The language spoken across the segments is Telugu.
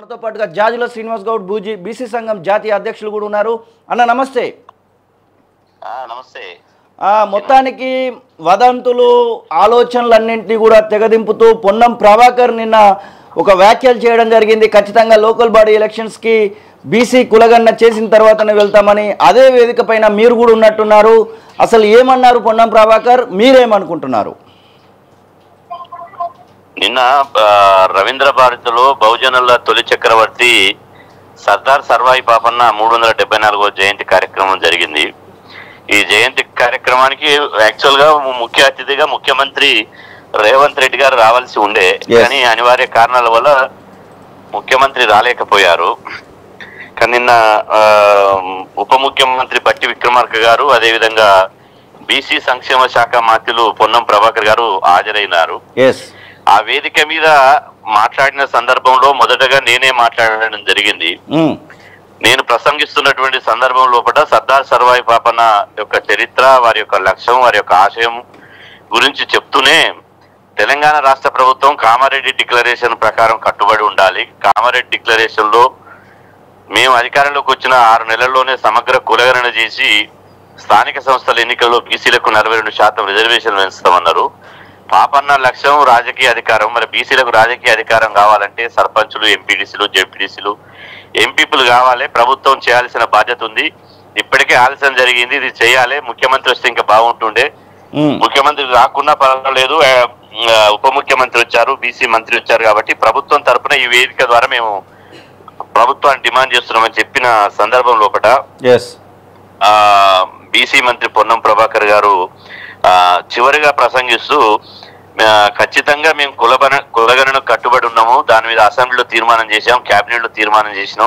మనతో పాటుగా జాజుల శ్రీనివాస్ గౌడ్ బూజీ బీసీ సంఘం జాతీయ అధ్యక్షులు కూడా ఉన్నారు అన్న నమస్తే ఆ, నమస్తే ఆ, మొత్తానికి వదంతులు ఆలోచనలన్నింటినీ కూడా తెగదింపుతూ పొన్నం ప్రభాకర్ నిన్న ఒక వ్యాఖ్యలు చేయడం జరిగింది ఖచ్చితంగా లోకల్ బాడీ ఎలక్షన్స్కి బీసీ కులగన్న చేసిన తర్వాతనే వెళ్తామని అదే వేదిక పైన మీరు కూడా ఉన్నట్టున్నారు అసలు ఏమన్నారు పొన్నం ప్రభాకర్ మీరేమనుకుంటున్నారు నిన్న ఆ, రవీంద్ర భారతిలో బహుజనుల తొలి చక్రవర్తి సర్దార్ సర్వాయి పాపన్న మూడు వందల డెబ్బై నాలుగో జయంతి కార్యక్రమం జరిగింది ఈ జయంతి కార్యక్రమానికి యాక్చువల్ గా ముఖ్య అతిథిగా ముఖ్యమంత్రి రేవంత్ రెడ్డి గారు రావాల్సి ఉండే Yes. కానీ అనివార్య కారణాల వల్ల ముఖ్యమంత్రి రాలేకపోయారు కానీ నిన్న ఆ, ఉప ముఖ్యమంత్రి బట్టి విక్రమార్క గారు అదేవిధంగా బీసీ సంక్షేమ శాఖ మంత్రులు పొన్నం ప్రభాకర్ గారు హాజరైనారు ఎస్ ఆ వేదిక మీద మాట్లాడిన సందర్భంలో మొదటగా నేనే మాట్లాడడం జరిగింది నేను ప్రసంగిస్తున్నటువంటి సందర్భం లోపల సర్దార్ సర్వాయి పాపన్న యొక్క చరిత్ర వారి యొక్క లక్ష్యం వారి యొక్క ఆశయం గురించి చెప్తూనే తెలంగాణ రాష్ట్ర ప్రభుత్వం కామారెడ్డి డిక్లరేషన్ ప్రకారం కట్టుబడి ఉండాలి కామారెడ్డి డిక్లరేషన్ లో మేము అధికారంలోకి వచ్చిన ఆరు నెలల్లోనే సమగ్ర కులగణన చేసి స్థానిక సంస్థల ఎన్నికల్లో బీసీలకు నలభై రెండు శాతం రిజర్వేషన్ పెంచుతామన్నారు పాపన్న లక్ష్యం రాజకీయ అధికారం మరి బీసీలకు రాజకీయ అధికారం కావాలంటే సర్పంచులు ఎంపీడీసీలు జెడ్పీడీసీలు ఎంపీపీలు కావాలి ప్రభుత్వం చేయాల్సిన బాధ్యత ఉంది ఇప్పటికే ఆలస్యం జరిగింది ఇది చేయాలి ముఖ్యమంత్రి వస్తే ఇంకా బాగుంటుండే ముఖ్యమంత్రి రాకున్నా పర్వాలేదు ఆ, ఆ, ఉప ముఖ్యమంత్రి వచ్చారు బీసీ మంత్రి వచ్చారు కాబట్టి ప్రభుత్వం తరపున ఈ వేదిక ద్వారా మేము ప్రభుత్వాన్ని డిమాండ్ చేస్తున్నామని చెప్పిన సందర్భం లోపల ఎస్ ఆ బీసీ మంత్రి పొన్నం ప్రభాకర్ గారు ఆ చివరిగా ప్రసంగిస్తూ ఆ, ఖచ్చితంగా మేము కులగణ కులగణను కట్టుబడి ఉన్నాము దాని మీద అసెంబ్లీలో తీర్మానం చేశాం కేబినెట్ లో తీర్మానం చేసినాం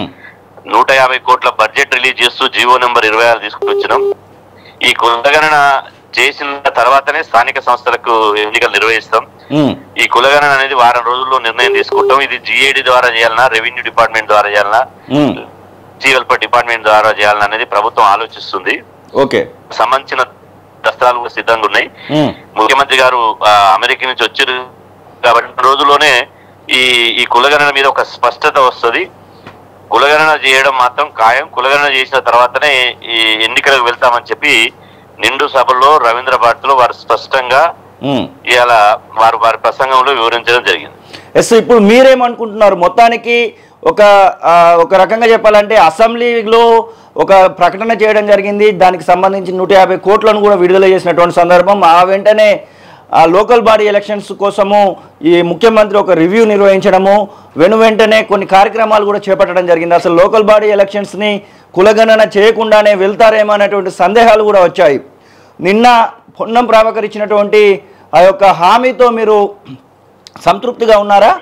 నూట యాభై కోట్ల బడ్జెట్ రిలీజ్ చేస్తూ జీవో నెంబర్ ఇరవై ఆరు తీసుకొచ్చినాం ఈ కులగణన చేసిన తర్వాతనే స్థానిక సంస్థలకు ఎన్నికలు నిర్వహిస్తాం ఈ కులగణన అనేది వారం రోజుల్లో నిర్ణయం తీసుకుంటాం ఇది జిఏడి ద్వారా చేయాలన్నా రెవెన్యూ డిపార్ట్మెంట్ ద్వారా చేయాలన్నా వెల్ఫేర్ డిపార్ట్మెంట్ ద్వారా చేయాలన్నా అనేది ప్రభుత్వం ఆలోచిస్తుంది ఓకే సంబంధించిన దస్త్రాలు కూడా సిద్ధంగా ఉన్నాయి ముఖ్యమంత్రి గారు ఆ, అమెరికా నుంచి వచ్చారు కాబట్టి రెండు రోజుల్లోనే ఈ ఈ కులగణన మీద ఒక స్పష్టత వస్తుంది కులగణన చేయడం మాత్రం ఖాయం కులగణన చేసిన తర్వాతనే ఈ ఎన్నికలకు వెళ్తామని చెప్పి నిండు సభలో రవీంద్ర భారతిలో వారు స్పష్టంగా ఇవాళ వారు వారి ప్రసంగంలో వివరించడం జరిగింది ఎస్ ఇప్పుడు మీరేమనుకుంటున్నారు మొత్తానికి ఒక ఆ, ఒక రకంగా చెప్పాలంటే అసెంబ్లీలో ఒక ప్రకటన చేయడం జరిగింది దానికి సంబంధించి నూట యాభై కోట్లను కూడా విడుదల చేసినటువంటి సందర్భం ఆ వెంటనే ఆ లోకల్ బాడీ ఎలక్షన్స్ కోసము ఈ ముఖ్యమంత్రి ఒక రివ్యూ నిర్వహించడము వెను వెంటనే కొన్ని కార్యక్రమాలు కూడా చేపట్టడం జరిగింది అసలు లోకల్ బాడీ ఎలక్షన్స్ని కులగణన చేయకుండానే వెళ్తారేమో అనేటువంటి సందేహాలు కూడా వచ్చాయి నిన్న పొన్నం ప్రభాకర్ ఇచ్చినటువంటి ఆ యొక్క హామీతో మీరు సంతృప్తిగా ఉన్నారా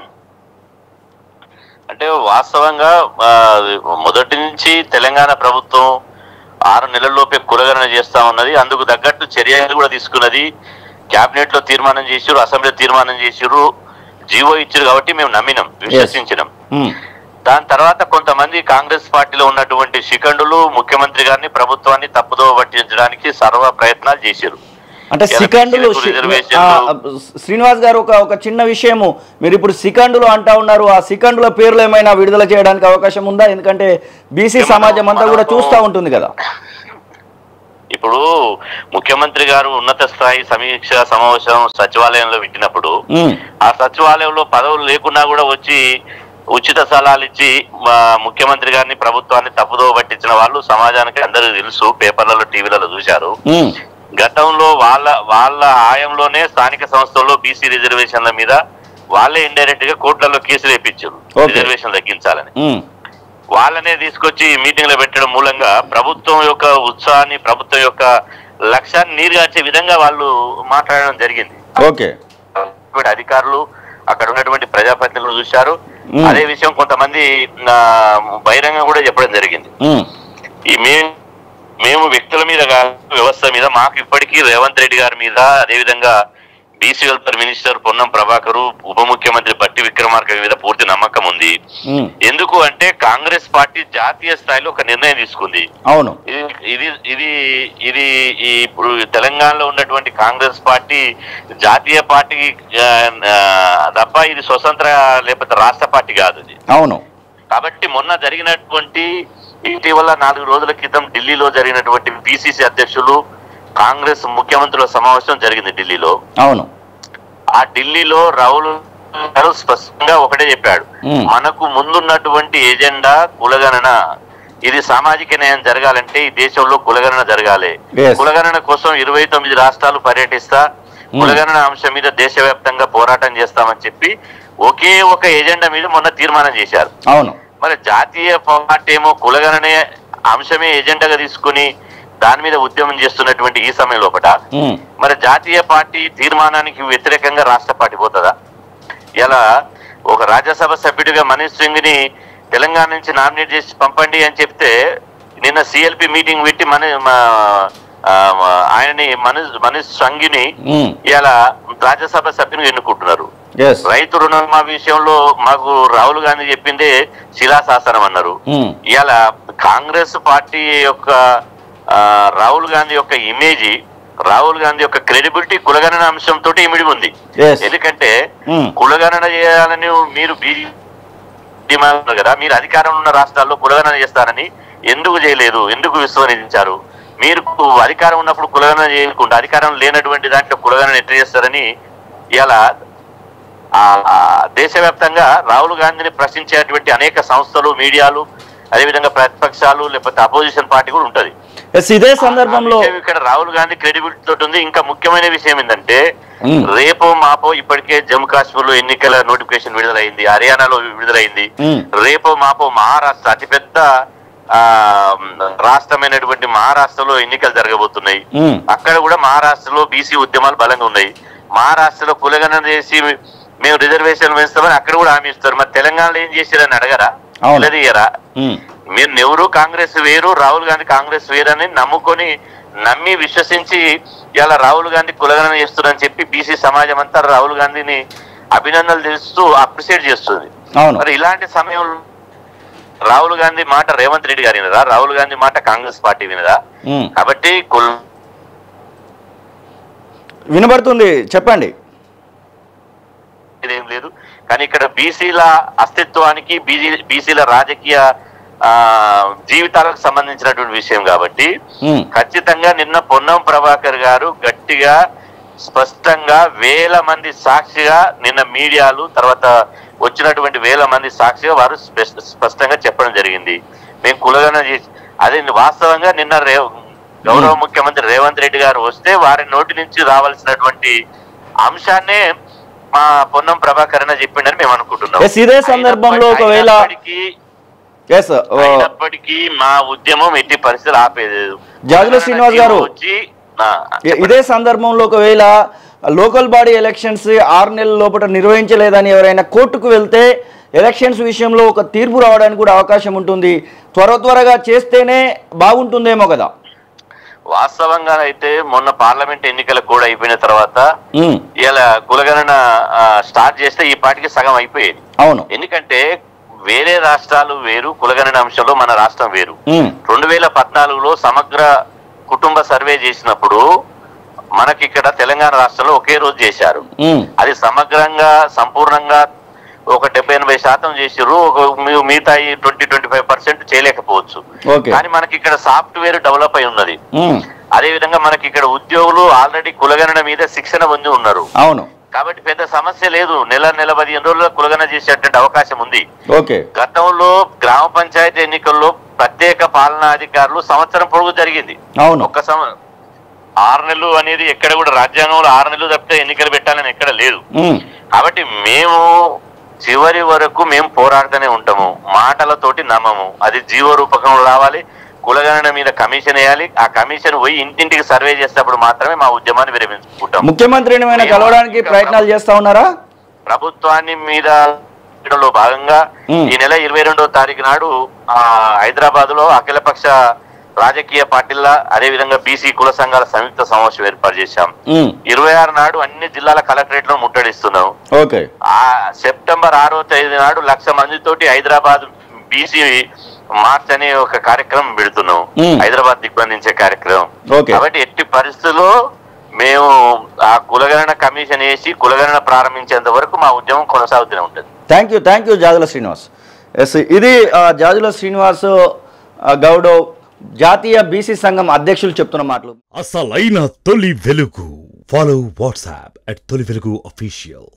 అంటే వాస్తవంగా ఆ, మొదటి నుంచి తెలంగాణ ప్రభుత్వం ఆరు నెలల్లోపే కులగణన చేస్తా ఉన్నది అందుకు తగ్గట్టు చర్యలు కూడా తీసుకున్నది కేబినెట్ లో తీర్మానం చేసిరు అసెంబ్లీ తీర్మానం చేసిరు జీవో ఇచ్చారు కాబట్టి మేము నమ్మినాం విశ్వసించినాం మ్మ్. దాని తర్వాత కొంతమంది కాంగ్రెస్ పార్టీలో ఉన్నటువంటి శిఖండులు ముఖ్యమంత్రి గారిని ప్రభుత్వాన్ని తప్పుదోవ పట్టించడానికి సర్వ ప్రయత్నాలు చేశారు అంటే ఇలా సికండులు బీసీలకు సి- రిజర్వేషన్లు- ఆ, శ్రీనివాస్ గారు ఒక ఒక చిన్న విషయము మీరు ఇప్పుడు సికండులు అంటా ఉన్నారు ఆ సికండుల పేర్లు ఏమైనా విడుదల చేయడానికి అవకాశం ఉందా ఎందుకంటే బీసీ ఏమన్నా- సమాజం అంతా కూడా మనకు- చూస్తూ ఉంటుంది కదా ఇప్పుడు ముఖ్యమంత్రి గారు ఉన్నత స్థాయి సమీక్ష సమావేశం సచివాలయంలో పెట్టినప్పుడు మ్మ్. ఆ సచివాలయంలో పదవులు లేకున్నా కూడా వచ్చి ఉచిత సలహాలు ఇచ్చి మా ముఖ్యమంత్రి గారిని ప్రభుత్వాన్ని తప్పుదోవ పట్టించిన వాళ్ళు సమాజానికి అందరికీ తెలుసు పేపర్లలో టీవీలలో చూశారు మ్మ్. గతంలో వాళ్ళ వాళ్ళ ఆయంలోనే స్థానిక సంస్థల్లో బీసీ రిజర్వేషన్ల మీద వాళ్ళే ఇండైరెక్ట్ గా కోర్టులలో కేసులు వేయించారు Okay. రిజర్వేషన్ తగ్గించాలని మ్మ్. వాళ్ళనే తీసుకొచ్చి మీటింగ్ లో పెట్టడం మూలంగా ప్రభుత్వం యొక్క ఉత్సాహాన్ని ప్రభుత్వం యొక్క లక్ష్యాన్ని నీరుగార్చే విధంగా వాళ్ళు మాట్లాడడం జరిగింది ఓకే ఉన్నటువంటి అధికారులు అక్కడ ఉన్నటువంటి ప్రజాప్రతినిధులు చూశారు మ్మ్. అదే విషయం కొంతమంది ఆ, బహిరంగంగా కూడా చెప్పడం జరిగింది మ్మ్. ఈ మేము మేము వ్యక్తుల మీద కాదు వ్యవస్థ మీద మాకు ఇప్పటికీ రేవంత్ రెడ్డి గారి మీద అదేవిధంగా BC welfare minister Ponnam Prabhakar ఉప ముఖ్యమంత్రి బట్టి విక్రమార్క మీద పూర్తి నమ్మకం ఉంది ఉమ్, ఎందుకు అంటే కాంగ్రెస్ పార్టీ జాతీయ స్థాయిలో ఒక నిర్ణయం తీసుకుంది అవును ఇది ఇది ఇది ఇది ఈ ఇప్పుడు తెలంగాణలో ఉన్నటువంటి కాంగ్రెస్ పార్టీ జాతీయ పార్టీ ఆ, ఆ, తప్ప ఇది స్వతంత్ర లేకపోతే రాష్ట్ర పార్టీ కాదు ఇది అవును కాబట్టి మొన్న జరిగినటువంటి ఇటీవల నాలుగు రోజుల క్రితం ఢిల్లీలో జరిగినటువంటి పిసిసి అధ్యక్షులు కాంగ్రెస్ ముఖ్యమంత్రుల సమావేశం జరిగింది ఢిల్లీలో అవును ఆ ఢిల్లీలో రాహుల్ గారు స్పష్టంగా ఒకటే చెప్పాడు మ్మ్. మనకు ముందున్నటువంటి ఎజెండా కులగణన ఇది సామాజిక న్యాయం జరగాలంటే ఈ దేశంలో కులగణన జరగాలి Yes. కులగణన కోసం ఇరవై తొమ్మిది రాష్ట్రాలు పర్యటిస్తా కులగణన అంశం మీద దేశవ్యాప్తంగా పోరాటం చేస్తామని చెప్పి ఒకే ఒక ఎజెండా మీద మొన్న తీర్మానం చేశారు అవును మరి జాతీయ పార్టీ ఏమో కులగణనే అంశమే ఎజెండాగా తీసుకుని దాని మీద ఉద్యమం చేస్తున్నటువంటి ఈ సమయం లోపల ఉమ్, మరి జాతీయ పార్టీ తీర్మానానికి వ్యతిరేకంగా రాష్ట్ర పార్టీ పోతుందా ఇలా ఒక రాజ్యసభ సభ్యుడిగా మనీష్ సింగ్ ని తెలంగాణ నుంచి నామినేట్ చేసి పంపండి అని చెప్తే నిన్న సిఎల్పి మీటింగ్ పెట్టి మన మా- ఆ, మా- ఆయనని మనీష్ మనీష్ సంఘిని ఉమ్, ఇలా రాజ్యసభ సభ్యునిగా ఎన్నుకుంటున్నారు ఎస్ రైతు రుణమా విషయంలో మాకు రాహుల్ గాంధీ చెప్పిందే శిలాశాసనం అన్నారు ఉమ్, ఇవాళ కాంగ్రెస్ పార్టీ యొక్క ఆ, రాహుల్ గాంధీ యొక్క ఇమేజ్ రాహుల్ గాంధీ యొక్క క్రెడిబిలిటీ కులగణన అంశంతో ఇమిడి ఉంది ఎస్ ఎందుకంటే ఉమ్, కులగణన చేయాలని మీరు బీ- డిమాండ్ ఉన్నారు కదా మీరు అధికారంలో ఉన్న రాష్ట్రాల్లో కులగణన చేస్తారని ఎందుకు చేయలేదు ఎందుకు విస్మరించారు మీరు అధికారం ఉన్నప్పుడు కులగణన చేయకుండా అధికారం లేనటువంటి దాంట్లో కులగణన ఎట్లా చేస్తారని ఇలా ఆ, ఆ, దేశవ్యాప్తంగా రాహుల్ గాంధీని ప్రశ్నించేటువంటి అనేక సంస్థలు మీడియాలు అదేవిధంగా ప్రతిపక్షాలు లేకపోతే అపోజిషన్ పార్టీ కూడా ఉంటది ఎస్ ఇదే సందర్భంలో ఆ విషయం ఇక్కడ రాహుల్ గాంధీ క్రెడిబిలిటీ తోటి ఉంది ఇంకా ముఖ్యమైన విషయం ఏంటంటే ఉమ్, రేపో మాపో ఇప్పటికే జమ్మూ కాశ్మీర్ లో ఎన్నికల నోటిఫికేషన్ విడుదలైంది హర్యానాలో విడుదలైంది ఉమ్, రేపో మాపో మహారాష్ట్ర అతిపెద్ద ఆ రాష్ట్రమైనటువంటి మహారాష్ట్రలో ఎన్నికలు జరగబోతున్నాయి ఉమ్, అక్కడ కూడా మహారాష్ట్రలో బీసీ ఉద్యమాలు బలంగా ఉన్నాయి మహారాష్ట్రలో కులగణన చేసి మేము రిజర్వేషన్ వేస్తామని అక్కడ కూడా హామీ ఇస్తారు మరి తెలంగాణలో ఏం చేశారని అడగరా అవును. నిలదీయరా ఉమ్, మీరు నెహ్రూ కాంగ్రెస్ వేరు రాహుల్ గాంధీ కాంగ్రెస్ వేరని నమ్ముకొని నమ్మి విశ్వసించి ఇలా రాహుల్ గాంధీ కులగణన చేస్తున్నారని చెప్పి బీసీ సమాజం అంతా రాహుల్ గాంధీని అభినందనలు తెలుస్తూ అప్రిషియేట్ చేస్తుంది అవును మరి ఇలాంటి సమయంలో రాహుల్ గాంధీ మాట రేవంత్ రెడ్డి గారి వినదా రాహుల్ గాంధీ మాట కాంగ్రెస్ పార్టీ వినదా ఉమ్, కాబట్టి కుల్ వినబడుతుంది చెప్పండి ఏం లేదు కానీ ఇక్కడ బీసీల అస్తిత్వానికి బీసీ బీసీల రాజకీయ ఆ జీవితాలకు సంబంధించినటువంటి విషయం కాబట్టి ఉమ్, ఖచ్చితంగా నిన్న పొన్నం ప్రభాకర్ గారు గట్టిగా స్పష్టంగా వేల మంది సాక్షిగా నిన్న మీడియాలు తర్వాత వచ్చినటువంటి వేల మంది సాక్షిగా వారు స్పష్ట- స్పష్టంగా చెప్పడం జరిగింది మేము కులగన చేసి అదే వాస్తవంగా నిన్న రే గౌరవ ముఖ్యమంత్రి రేవంత్ రెడ్డి గారు వస్తే వారి నోటి నుంచి రావాల్సినటువంటి అంశాన్నే మా పొన్నం ప్రభాకర్ అన్న చెప్పిండని మేము అనుకుంటున్నాం ఎస్, ఇదే సందర్భంలో ఒకవేళ- అయినప్పటికీ ఎస్ అయినప్పటికీ మా ఉద్యమం ఎట్టి పరిస్థితులు ఆపేది జాజుల శ్రీనివాస్ గారు. వచ్చి ఆ, ఇ- ఇదే సందర్భంలో ఒకవేళ లోకల్ బాడీ ఎలక్షన్స్ ఆరు నెలల లోపల నిర్వహించలేదని ఎవరైనా కోర్టుకు వెళ్తే ఎలక్షన్స్ విషయంలో ఒక తీర్పు రావడానికి కూడా అవకాశం ఉంటుంది త్వర త్వరగా చేస్తేనే బాగుంటుందేమో కదా వాస్తవంగా అయితే మొన్న పార్లమెంట్ ఎన్నికలు కూడా అయిపోయిన తర్వాత ఉమ్, ఇలా కులగణన ఆ, స్టార్ట్ చేస్తే ఈ పాటికి సగం అయిపోయేది అవును ఎందుకంటే వేరే రాష్ట్రాలు వేరు కులగణన అంశంలో మన రాష్ట్రం వేరు ఉమ్, రెండు వేల పద్నాలుగులో సమగ్ర కుటుంబ సర్వే చేసినప్పుడు మనకి ఇక్కడ తెలంగాణ రాష్ట్రంలో ఒకే రోజు చేశారు ఉమ్, అది సమగ్రంగా సంపూర్ణంగా ఒక డెబ్బై ఎనభై శాతం చేసిర్రు ఒక మీ- మిగతా ట్వంటీ ట్వంటీ ఫైవ్ పర్సెంట్ చేయలేకపోవచ్చు ఓకే కానీ మనకి ఇక్కడ సాఫ్ట్వేర్ డెవలప్ అయి ఉన్నది ఉమ్, అదే విధంగా మనకి ఇక్కడ ఉద్యోగులు ఆల్రెడీ కులగణన మీద శిక్షణ పొంది ఉన్నారు అవును కాబట్టి పెద్ద సమస్య లేదు నెల నెల పదిహేను రోజుల్లో కులగణన చేసేటువంటి అవకాశం ఉంది ఓకే గతంలో గ్రామ పంచాయతీ ఎన్నికల్లో ప్రత్యేక పాలనా అధికారులు సంవత్సరం పొడుగు జరిగింది అవును ఒక్క సం ఆరు నెలలు అనేది ఎక్కడ కూడా రాజ్యాంగంలో ఆరు నెలలు తప్పితే ఎన్నికలు పెట్టాలని ఎక్కడ లేదు ఉమ్, కాబట్టి మేము చివరి వరకు మేము పోరాడుతూనే ఉంటాము మాటలతోటి నమ్మము అది జీవ రూపకంలో రావాలి కులగణన మీద కమిషన్ వేయాలి ఆ కమిషన్ పోయి ఇంటింటికి సర్వే చేసేటప్పుడు మాత్రమే మా ఉద్యమాన్ని విరమించుకుంటాం ముఖ్యమంత్రిని ఏమైనా కలవడానికి ప్రయత్నాలు చేస్తా ఉన్నారా ప్రభుత్వాన్ని మీద లో భాగంగా మ్. ఈ నెల ఇరవై రెండో తారీఖు నాడు ఆ హైదరాబాద్ లో అఖిలపక్ష రాజకీయ పార్టీల అదేవిధంగా బీసీ కుల సంఘాల సంయుక్త సమావేశం ఏర్పాటు చేశాం ఉమ్, ఇరవై ఆరు నాడు అన్ని జిల్లాల కలెక్టరేట్లను ముట్టడిస్తున్నాం ఓకే ఆ సెప్టెంబర్ ఆరో తేదీ నాడు లక్ష మందితోటి హైదరాబాద్ బీసీ మార్చ్ అనే ఒక కార్యక్రమం పెడుతున్నాం మ్మ్. హైదరాబాద్ దిగ్బంధించే కార్యక్రమం ఓకే. కాబట్టి ఎట్టి పరిస్థితుల్లో మేము ఆ కులగణన కమిషన్ వేసి కులగణన ప్రారంభించేంత వరకు మా ఉద్యమం కొనసాగుతూనే ఉంటుంది thank you thank you Jajula Srinivas yes ఇది ఆ, జాజుల శ్రీనివాస్ ఆ, గౌడ్ జాతీయ బీసీ సంఘం అధ్యక్షులు చెప్తున్న మాటలు అసలైన తొలి వెలుగు ఫాలో వాట్సాప్ అట్ తొలి వెలుగు అఫీషియల్